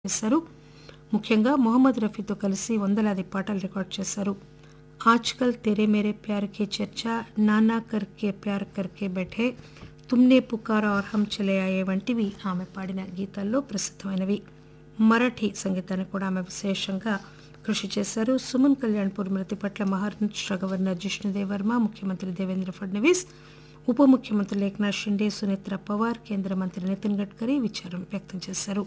చేశారు ముఖ్యంగా మొహమ్మద్ రఫీతో కలిసి వందలాది పాటలు రికార్డు చేశారు ఆజ్కల్ తెరే మేరే ప్యార్ కే చర్చా నానా కర్కే ప్యార్ కర్కే బెఠే తుమ్నే పుకారా और हम చలే ఆయే వంటివి ఆమె పాడిన గీతాల్లో ప్రసిద్ధమైనవి మరాఠీ సంగీతాన్ని కూడా ఆమె విశేషంగా కృషి చేశారు సుమన్ కళ్యాణ్పూర్ మృతి పట్ల మహారాష్ట్ర గవర్నర్ జిష్ణుదేవ్ వర్మ ముఖ్యమంత్రి దేవేంద్ర ఫడ్నవీస్ ఉప ముఖ్యమంత్రులు ఏక్నాథ్ షిండే సునేత్ర పవార్ కేంద్ర మంత్రి నితిన్ గడ్కరీ విచారం వ్యక్తం చేశారు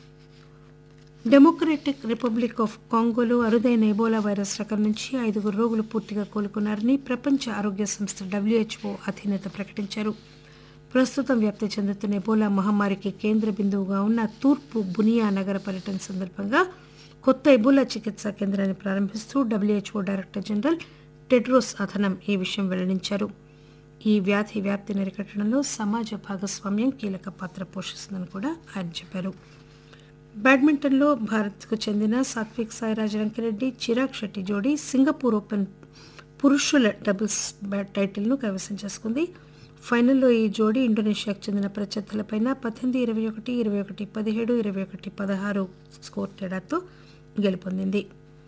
డెమోక్రటిక్ రిపబ్లిక్ ఆఫ్ కాంగోలో అరుదైన ఎబోలా వైరస్ రకం నుంచి ఐదుగురు రోగులు పూర్తిగా కోలుకున్నారని ప్రపంచ ఆరోగ్య సంస్థ డబ్ల్యూహెచ్ఓ అధినేత ప్రకటించారు ప్రస్తుతం వ్యాప్తి చెందుతున్న ఎబోలా మహమ్మారికి కేంద్ర బిందువుగా ఉన్న తూర్పు బునియా నగర పర్యటన సందర్భంగా కొత్త ఎబోలా చికిత్సా కేంద్రాన్ని ప్రారంభిస్తూ WHO director general Tedros Adhanom ఈ విషయం వెల్లడించారు ఈ వ్యాధి వ్యాప్తిని అరికట్టడంలో సమాజ భాగస్వామ్యం కీలక పాత్ర పోషిస్తుందని కూడా ఆయన చెప్పారు బ్యాడ్మింటన్లో భారత్కు చెందిన సాత్విక్ సాయిరాజ్ రంకిరెడ్డి చిరాగ్ షెట్టి జోడీ సింగపూర్ ఓపెన్ పురుషుల డబుల్స్ బ్యాట్ టైటిల్ను కైవసం చేసుకుంది ఫైనల్లో ఈ జోడీ ఇండోనేషియాకు చెందిన ప్రత్యర్థులపై పద్దెనిమిది ఇరవై ఒకటి ఇరవై ఒకటి పదిహేడు ఇరవై ఒకటి పదహారు స్కోర్ తేడాతో గెలుపొందింది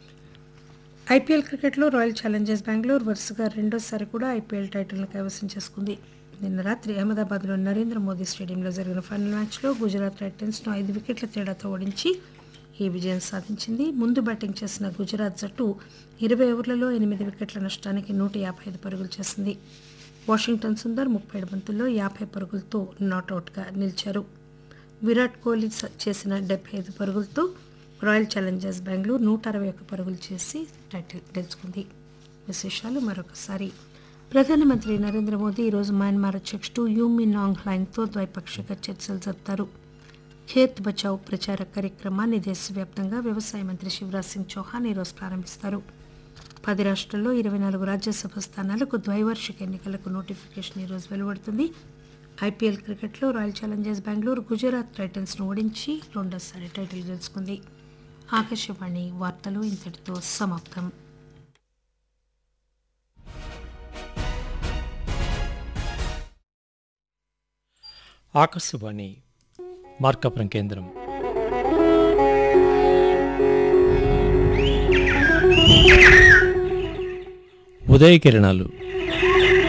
ఐపీఎల్ క్రికెట్లో రాయల్ ఛాలెంజర్స్ బెంగళూరు వరుసగా రెండోసారి కూడా ఐపీఎల్ టైటిల్ను కైవసం చేసుకుంది నిన్న రాత్రి అహ్మదాబాద్లో నరేంద్ర మోదీ స్టేడియంలో జరిగిన ఫైనల్ మ్యాచ్లో గుజరాత్ టైటన్స్ను ఐదు వికెట్ల తేడాతో ఓడించి ఈ విజయం సాధించింది ముందు బ్యాటింగ్ చేసిన గుజరాత్ జట్టు ఇరవై ఓవర్లలో ఎనిమిది వికెట్ల నష్టానికి నూట యాభై ఐదు పరుగులు చేసింది వాషింగ్టన్ సుందర్ ముప్పై ఏడు బంతుల్లో యాభై పరుగులతో నాట్అవుట్గా నిలిచారు విరాట్ కోహ్లీ స- చేసిన డెబ్బై ఐదు పరుగులతో రాయల్ ఛాలెంజర్స్ బెంగళూరు నూట అరవై ఒక్క పరుగులు చేసి టైటిల్ గెలుచుకుంది విశేషాలు మరొకసారి ప్రధానమంత్రి నరేంద్ర మోదీ ఈరోజు మయన్మార్ అధ్యక్షుడు యూమి నాంగ్ లైన్తో ద్వైపాక్షిక చర్చలు జరుపుతారు ఖేత్ బచావ్ ప్రచార కార్యక్రమాన్ని దేశవ్యాప్తంగా వ్యవసాయ మంత్రి శివరాజ్ సింగ్ చౌహాన్ ఈరోజు ప్రారంభిస్తారు పది రాష్ట్రాల్లో ఇరవై నాలుగు రాజ్యసభ స్థానాలకు ద్వైవార్షిక ఎన్నికలకు నోటిఫికేషన్ ఈరోజు వెలువడుతుంది ఐపీఎల్ క్రికెట్లో రాయల్ ఛాలెంజర్స్ బెంగళూరు గుజరాత్ టైటన్స్ను ఓడించి రెండోసారి టైటిల్ గెలుచుకుంది ఆకాశవాణి వార్తలు ఇంతటితో సమాప్తం ఆకాశవాణి మార్కాపురం కేంద్రం ఉదయ కిరణాలు